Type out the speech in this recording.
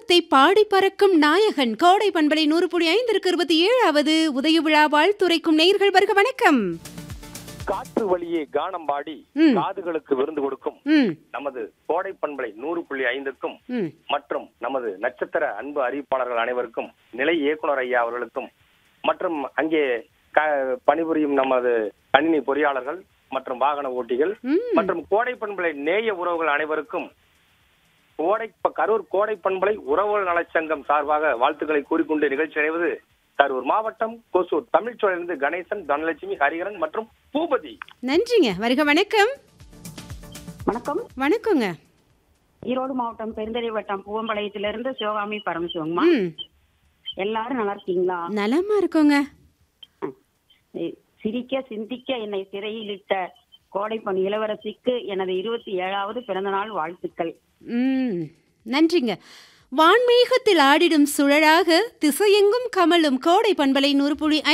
வானத்தை பாடி பறக்கும் நாயகன் கோடை பண்பலை நூறு புள்ளி ஐந்திற்கு இருபத்தி ஏழாவது உதய விழா வாழ்த்துரைக்கும் நேயர்கள் வருக வணக்கம் காற்று வழியே கானம் பாடி ம். காதுகளுக்கு விருந்து கொடுக்கும் ம் நமது கோடை பண்பலை நூறு புள்ளி ஐந்துக்கும் ம் மற்றும் நமது நட்சத்திர அன்பு அறிவிப்பாளர்கள் அனைவருக்கும் நிலை இயக்குனர் ஐயா அவர்களுக்கும் மற்றும் அங்கே க- பணிபுரியும் நமது கணினி பொறியாளர்கள் மற்றும் வாகன ஓட்டிகள் ம் மற்றும் கோடை பண்பலை நேய உறவுகள் அனைவருக்கும் கோடை ப- கரூர் கோடை பண்பலை உறவுகள் நலச்சங்கம் சார்பாக வாழ்த்துக்களை கூறிக்கொண்டு நிகழ்ச்சி அடைவது கரூர் மாவட்டம் கொசூர் தமிழ்ச்சோழிலிருந்து கணேசன் தனலட்சுமி ஹரிகரன் மற்றும் பூபதி நன்றிங்க வருக வணக்கம் வணக்கம் வணக்கங்க ஈரோடு மாவட்டம் பெருந்தலை வட்டம் பூவம்பாளையத்திலிருந்து சிவகாமி பரமசிவங்கம்மா ம் எல்லாரும் நல்லா இருக்கீங்களா நலமா இருக்கோங்க எ- சிரிக்க சிந்திக்க என்னை சிறையிலிட்ட கோடைப்பண் இளவரசிக்கு எனது இருபத்தி ஏழாவது பிறந்தநாள் வாழ்த்துக்கள் ம் நன்றிங்க வான்மேகத்தில் ஆடிடும் சுழலாக திசையெங்கும் கமலும் கோடை பண்பலை நூறு புள்ளி